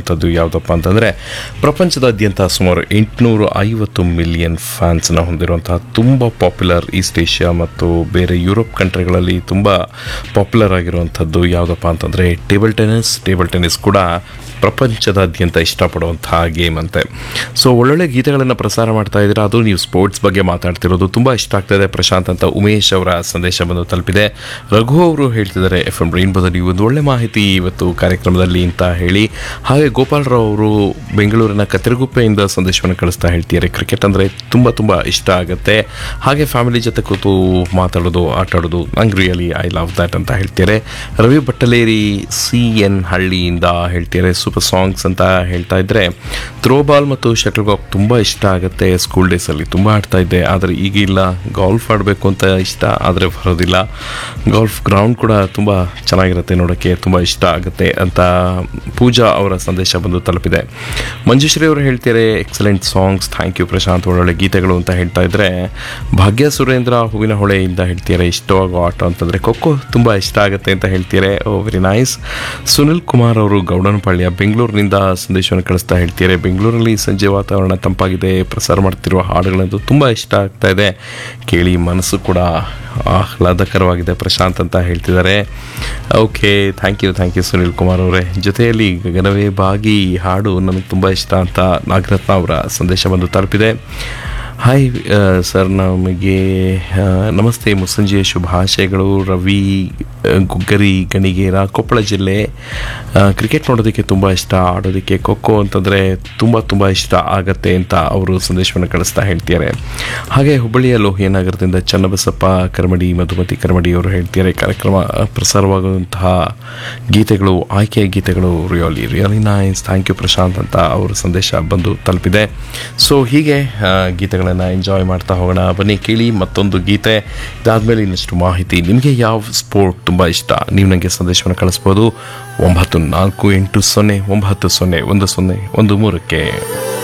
ಇರುವಂಥದ್ದು ಯಾವುದಪ್ಪ ಅಂತಂದರೆ ಪ್ರಪಂಚದಾದ್ಯಂತ ಸುಮಾರು ಎಂಟುನೂರು ಐವತ್ತು ಮಿಲಿಯನ್ ಫ್ಯಾನ್ಸ್ನ ಹೊಂದಿರುವಂತಹ ತುಂಬ ಪಾಪ್ಯುಲರ್ ಈಸ್ಟ್ ಏಷ್ಯಾ ಮತ್ತು ಬೇರೆ ಯುರೋಪ್ ಕಂಟ್ರಿಗಳಲ್ಲಿ ತುಂಬ ಪಾಪ್ಯುಲರ್ ಆಗಿರುವಂಥದ್ದು ಯಾವುದಪ್ಪ ಅಂತಂದರೆ ಟೇಬಲ್ ಟೆನ್ನಿಸ್ ಟೇಬಲ್ ಟೆನ್ನಿಸ್ ಕೂಡ ಪ್ರಪಂಚದಾದ್ಯಂತ ಇಷ್ಟಪಡುವಂತಹ ಗೇಮ್ ಅಂತೆ ಸೊ ಒಳ್ಳೊಳ್ಳೆ ಗೀತೆಗಳನ್ನು ಪ್ರಸಾರ ಮಾಡ್ತಾ ಇದ್ದೀರಾ ಅದು ನೀವು ಸ್ಪೋರ್ಟ್ಸ್ ಬಗ್ಗೆ ಮಾತಾಡ್ತಿರೋದು ತುಂಬ ಇಷ್ಟ ಆಗ್ತದೆ ಪ್ರಶಾಂತ್ ಅಂತ ಉಮೇಶ್ ಅವರ ಸಂದೇಶ ಬಂದು ತಲುಪಿದೆ ರಘು ಅವರು ಹೇಳ್ತಿದ್ದಾರೆ ಎಫ್ ಎಂ ರೈನ್ಬೋದಲ್ಲಿ ಒಂದು ಒಳ್ಳೆ ಮಾಹಿತಿ ಇವತ್ತು ಕಾರ್ಯಕ್ರಮದಲ್ಲಿ ಅಂತ ಹೇಳಿ ಹಾಗೆ ಗೋಪಾಲರಾವ್ ಅವರು ಬೆಂಗಳೂರಿನ ಕತ್ತರಗುಪ್ಪೆಯಿಂದ ಸಂದೇಶವನ್ನು ಕಳಿಸ್ತಾ ಹೇಳ್ತಿದ್ದಾರೆ ಕ್ರಿಕೆಟ್ ಅಂದರೆ ತುಂಬ ತುಂಬ ಇಷ್ಟ ಆಗುತ್ತೆ ಹಾಗೆ ಫ್ಯಾಮಿಲಿ ಜೊತೆ ಕೂತು ಮಾತಾಡೋದು ಆಟ ಆಡೋದು ನಂಗೆ ರಿಯಲಿ ಐ ಲವ್ ದ್ಯಾಟ್ ಅಂತ ಹೇಳ್ತಾರೆ ರವಿ ಬಟ್ಟಲೇರಿ ಸಿ ಎನ್ ಹಳ್ಳಿಯಿಂದ ಹೇಳ್ತಾರೆ ಸೂಪರ್ ಸಾಂಗ್ಸ್ ಅಂತ ಹೇಳ್ತಾ ಇದ್ರೆ ಥ್ರೋಬಾಲ್ ಮತ್ತು ಶಟಲ್ ಕಾಕ್ ತುಂಬ ಇಷ್ಟ ಆಗುತ್ತೆ ಸ್ಕೂಲ್ ಡೇಸಲ್ಲಿ ತುಂಬ ಆಡ್ತಾ ಇದ್ದೆ ಆದರೆ ಈಗಿಲ್ಲ ಗಾಲ್ಫ್ ಆಡಬೇಕು ಅಂತ ಇಷ್ಟ ಆದರೆ ಬರೋದಿಲ್ಲ ಗಾಲ್ಫ್ ಗ್ರೌಂಡ್ ಕೂಡ ತುಂಬ ಚೆನ್ನಾಗಿರುತ್ತೆ ನೋಡೋಕ್ಕೆ ತುಂಬ ಇಷ್ಟ ಆಗುತ್ತೆ ಅಂತ ಪೂಜಾ ಅವರ ಸಂದೇಶ ಬಂದು ತಲುಪಿದೆ ಮಂಜುಶ್ರೀ ಅವರು ಹೇಳ್ತಾರೆ excellent songs thank you Prashanth ಒಳ್ಳೊಳ್ಳೆ ಗೀತೆಗಳು ಅಂತ ಹೇಳ್ತಾ ಇದ್ರೆ ಭಾಗ್ಯ ಸುರೇಂದ್ರ ಹೂವಿನ ಹೊಳೆಯಿಂದ ಹೇಳ್ತಾರೆ ಇಷ್ಟವಾಗೋ ಆಟ ಅಂತಂದರೆ ಖೋಖೋ ತುಂಬ ಇಷ್ಟ ಆಗುತ್ತೆ ಅಂತ ಹೇಳ್ತಾರೆ oh very nice Sunil Kumar ಅವರು ಗೌಡನಪಾಳ್ಯ ಬೆಂಗಳೂರಿನಿಂದ ಸಂದೇಶವನ್ನು ಕಳಿಸ್ತಾ ಹೇಳ್ತಾರೆ ಬೆಂಗಳೂರಲ್ಲಿ ಸಂಜೆ ವಾತಾವರಣ ತಂಪಾಗಿದೆ ಪ್ರಸಾರ ಮಾಡ್ತಿರುವ ಹಾಡುಗಳಂತೂ ತುಂಬ ಇಷ್ಟ ಆಗ್ತಾ ಇದೆ ಕೇಳಿ ಮನಸ್ಸು ಕೂಡ ಆಹ್ಲಾದಕರವಾಗಿದೆ ಪ್ರಶಾಂತ್ ಅಂತ ಹೇಳ್ತಿದ್ದಾರೆ okay thank you thank you Sunil Kumar ಅವರೇ ಜೊತೆಯಲ್ಲಿ ಗಗನವೇ ಬಾಗಿ ಈ ಹಾಡು ನನಗೆ ತುಂಬ ಇಷ್ಟ ಅಂತ ನಾಗರತ್ನ ಅವರ ಸಂದೇಶ ಬಂದು ತಲುಪಿದೆ ಹಾಯ್ ಆ, ಸರ್ ನಮಗೆ ಆ, ನಮಸ್ತೆ ಮುಸ್ಸಂಜೆಯ ಶುಭಾಶಯಗಳು ರವಿ ಆ, ಗುಗ್ಗರಿ ಗಣಿಗೇರ ಕೊಪ್ಪಳ ಜಿಲ್ಲೆ ಆ, ಕ್ರಿಕೆಟ್ ನೋಡೋದಕ್ಕೆ ತುಂಬ ಇಷ್ಟ ಆಡೋದಕ್ಕೆ ಖೋಖೋ ಅಂತಂದರೆ ತುಂಬ ತುಂಬ ಇಷ್ಟ ಆಗತ್ತೆ ಅಂತ ಅವರು ಸಂದೇಶವನ್ನು ಕಳಿಸ್ತಾ ಹೇಳ್ತಿದ್ದಾರೆ ಹಾಗೆ ಹುಬ್ಬಳ್ಳಿಯ ಲೋಹಿಯ ನಗರದಿಂದ ಚನ್ನಬಸಪ್ಪ ಕರ್ಮಡಿ ಮಧುಮತಿ ಕರ್ಮಡಿ ಅವರು ಹೇಳ್ತಿದ್ದಾರೆ ಕಾರ್ಯಕ್ರಮ ಪ್ರಸಾರವಾಗುವಂತಹ ಗೀತೆಗಳು ಆಯ್ಕೆಯ ಗೀತೆಗಳು really really nice thank you Prashanth ಅಂತ ಅವರ ಸಂದೇಶ ಬಂದು ತಲುಪಿದೆ ಸೊ ಹೀಗೆ ಆ, ಗೀತೆಗಳನ್ನು ಎಂಜಾಯ್ ಮಾಡ್ತಾ ಹೋಗೋಣ ಬನ್ನಿ ಕೇಳಿ ಮತ್ತೊಂದು ಗೀತೆ ಇದಾದಮೇಲೆ ಇನ್ನಷ್ಟು ಮಾಹಿತಿ ನಿಮಗೆ ಯಾವ ಸ್ಪೋರ್ಟ್ ತುಂಬ ಇಷ್ಟ ನೀವು ನನಗೆ ಸಂದೇಶವನ್ನು ಕಳಿಸ್ಬೋದು ಒಂಬತ್ತು ನಾಲ್ಕು ಎಂಟು ಸೊನ್ನೆ ಒಂಬತ್ತು ಸೊನ್ನೆ ಒಂದು ಸೊನ್ನೆ ಒಂದು ಮೂರಕ್ಕೆ